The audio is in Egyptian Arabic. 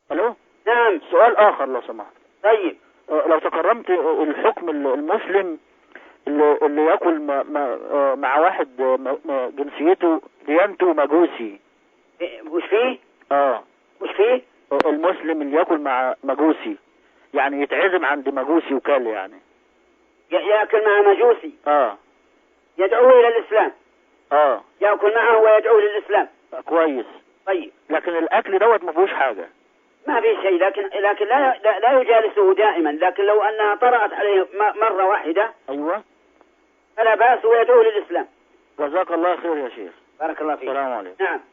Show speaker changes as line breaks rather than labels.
الو
نعم
سؤال اخر لو سمحت
طيب
آه، لو تكرمت آه، الحكم ال- المسلم اللي, اللي ياكل مع, مع, آه، مع واحد آه، م- م- جنسيته ديانته مجوسي
إيه، وش فيه
اه
وش فيه
آه، المسلم اللي ياكل مع مجوسي يعني يتعزم عند مجوسي وكال يعني
ي- ياكل مع مجوسي
اه
يدعوه الى الاسلام
اه
ياكل معه ويدعوه للاسلام
كويس
طيب
لكن الاكل دوت ما فيهوش حاجه
ما في شيء لكن لكن لا لا, لا يجالسه دائما لكن لو انها طرأت عليه م- مره واحده
ايوه
فلا باس ويدعوه للاسلام
جزاك الله خير يا شيخ
بارك الله فيك
السلام عليكم
نعم